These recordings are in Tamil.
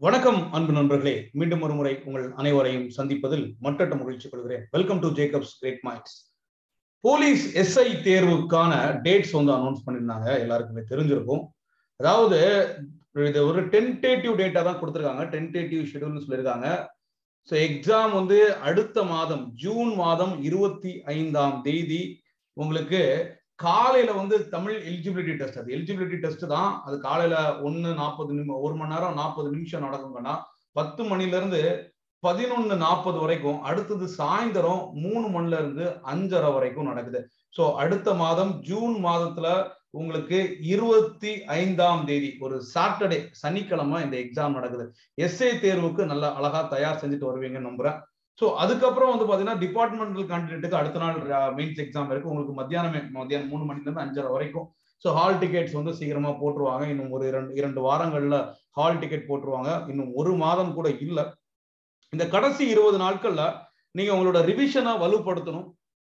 வணக்கம் அன்பு நண்பர்களே மீண்டும் ஒரு முறை உங்கள் அனைவரையும் சந்திப்பதில் மட்டற்ற மகிழ்ச்சி கொள்கிறேன் welcome to Jacob's great minds police SI தேர்வுக்கான டேட்ஸ் வந்து அனௌன்ஸ் பண்ணியிருந்தாங்க எல்லாருக்குமே தெரிஞ்சிருக்கும் அதாவது இது ஒரு டென்டேட்டிவ் டேட்டா தான் கொடுத்துருக்காங்க டென்டேட்டிவ் ஷெடியூல்னு சொல்லியிருக்காங்க ஸோ எக்ஸாம் வந்து அடுத்த மாதம் ஜூன் மாதம் இருபத்தி ஐந்தாம் தேதி உங்களுக்கு காலையில வந்து தமிழ் எலிஜிபிலிட்டி டெஸ்ட் அது எலிஜிபிலிட்டி டெஸ்ட் தான் அது காலையில ஒன்னு நாற்பது நிமிஷம் ஒரு மணி நேரம் நாற்பது நிமிஷம் நடக்குங்கன்னா பத்து மணில இருந்து பதினொன்னு நாற்பது வரைக்கும் அடுத்தது சாயந்தரம் மூணு மணில இருந்து அஞ்சரை வரைக்கும் நடக்குது ஸோ அடுத்த மாதம் ஜூன் மாதத்துல உங்களுக்கு இருபத்தி ஐந்தாம் தேதி ஒரு சாட்டர்டே சனிக்கிழமை இந்த எக்ஸாம் நடக்குது எஸ்ஏ தேர்வுக்கு நல்லா அழகா தயார் செஞ்சுட்டு வருவீங்கன்னு நம்புறேன் ஸோ அதுக்கப்புறம் வந்து பாத்தீங்கன்னா டிபார்ட்மெண்டல் கேண்டிடேட்டுக்கு அடுத்த நாள் மெயின்ஸ் எக்ஸாம் இருக்கு உங்களுக்கு மத்தியானமே மத்தியானம் மூணு மணில இருந்து அஞ்சரை வரைக்கும் ஸோ ஹால் டிக்கெட்ஸ் வந்து சீக்கிரமா போட்டுருவாங்க இன்னும் ஒரு இரண்டு இரண்டு வாரங்கள்ல ஹால் டிக்கெட் போட்டுருவாங்க இன்னும் ஒரு மாதம் கூட இல்லை இந்த கடைசி இருபது நாட்கள்ல நீங்க உங்களோட ரிவிஷனை வலுப்படுத்தணும்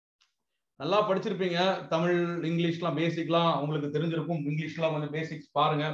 நல்லா படிச்சிருப்பீங்க தமிழ் இங்கிலீஷ்லாம் பேசிக்லாம் உங்களுக்கு தெரிஞ்சிருக்கும் இங்கிலீஷ்லாம் கொஞ்சம் பேசிக்ஸ் பாருங்க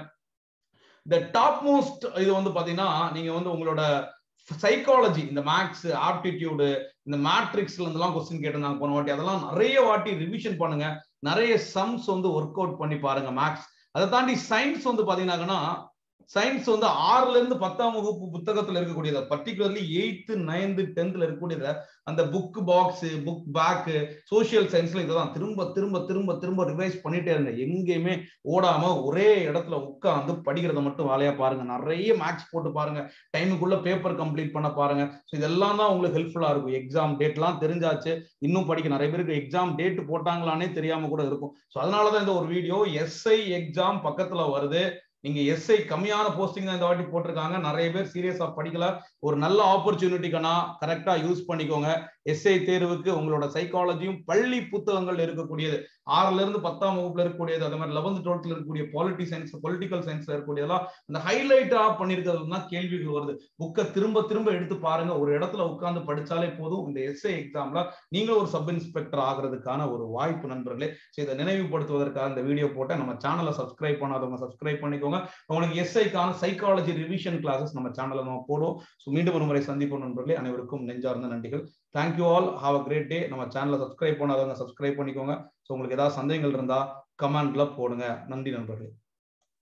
இந்த டாப் மோஸ்ட் இது வந்து பாத்தீங்கன்னா நீங்க வந்து உங்களோட சைக்காலஜி இந்த மேக்ஸ் ஆப்டிடியூடு இந்த மேட்ரிக்ஸ்ல இருந்தெல்லாம் கொஸ்டின் கேட்டிருந்தாங்க போன வாட்டி அதெல்லாம் நிறைய வாட்டி ரிவிஷன் பண்ணுங்க நிறைய சம்ஸ் வந்து ஒர்க் அவுட் பண்ணி பாருங்க மேக்ஸ் அதை தாண்டி சயின்ஸ் வந்து பாத்தீங்கன்னா சயின்ஸ் வந்து ஆறுல இருந்து பத்தாம் வகுப்பு புத்தகத்துல இருக்கக்கூடியது பர்டிகுலர்லி எயித்து நைன்த்து டென்த்ல இருக்கக்கூடியத அந்த book backs book back social சயின்ஸ்ல இதெல்லாம் திரும்ப திரும்ப திரும்ப திரும்ப ரிவைஸ் பண்ணிட்டே இருங்க எங்கேயுமே ஓடாம ஒரே இடத்துல உட்காந்து படிக்கிறத மட்டும் வேலையா பாருங்க நிறைய மேக்ஸ் போட்டு பாருங்க டைமுக்குள்ள பேப்பர் கம்ப்ளீட் பண்ண பாருங்க ஸோ இதெல்லாம் தான் உங்களுக்கு ஹெல்ப்ஃபுல்லா இருக்கும் எக்ஸாம் டேட்லாம் தெரிஞ்சாச்சு இன்னும் படிக்க நிறைய பேருக்கு எக்ஸாம் டேட் போட்டாங்களானே தெரியாம கூட இருக்கும் ஸோ அதனாலதான் இந்த ஒரு வீடியோ எஸ்ஐ எக்ஸாம் பக்கத்துல வருது நீங்க எஸ்ஐ கம்மியான போஸ்டிங் தான் இந்த வாட்டி போட்டிருக்காங்க நிறைய பேர் சீரியஸா படிக்கல ஒரு நல்ல ஆப்பர்ச்சுனிட்டிக்கானா கரெக்டா யூஸ் பண்ணிக்கோங்க எஸ்ஐ தேர்வுக்கு உங்களோட சைக்காலஜியும் பள்ளி புத்தகங்கள் இருக்கக்கூடியது ஆறுல இருந்து பத்தாம் வகுப்புல இருக்கக்கூடியது அதே மாதிரி லெவன்த் டுவெல்த்ல இருக்கக்கூடிய பாலிட்டி சயின்ஸ் பொலிட்டிக்கல் சயின்ஸ்ல இருக்கக்கூடியதெல்லாம் அந்த ஹைலைட்டா பண்ணிருக்கிறது தான் கேள்விகள் வருது புக்கை திரும்ப திரும்ப எடுத்து பாருங்க ஒரு இடத்துல உட்கார்ந்து படிச்சாலே போதும் இந்த எஸ்ஐ எக்ஸாம்ல நீங்க ஒரு சப் இன்ஸ்பெக்டர் ஆகிறதுக்கான ஒரு வாய்ப்பு நண்பர்களே ஸோ இதை நினைவுபடுத்துவதற்காக இந்த வீடியோ போட்டேன் நம்ம சேனலை சப்ஸ்கிரைப் பண்ணாதவங்க சப்ஸ்கிரைப் பண்ணிக்கோங்க உங்களுக்கு எஸ்ஐக்கான சைக்காலஜி ரிவிஷன் கிளாஸஸ் நம்ம சேனல்ல நம்ம போடுவோம் ஸோ மீண்டும் ஒரு முறை சந்திப்போம் நண்பர்களே அனைவருக்கும் நெஞ்சார்ந்த நன்றிகள் thank you all have a great day நம்ம சேனலை சப்ஸ்கிரைப் பண்ணாதவங்க சப்ஸ்கிரைப் பண்ணிக்கோங்க ஸோ உங்களுக்கு ஏதாவது சந்தேகங்கள் இருந்தா கமெண்ட்ல போடுங்க நன்றி நண்பர்களே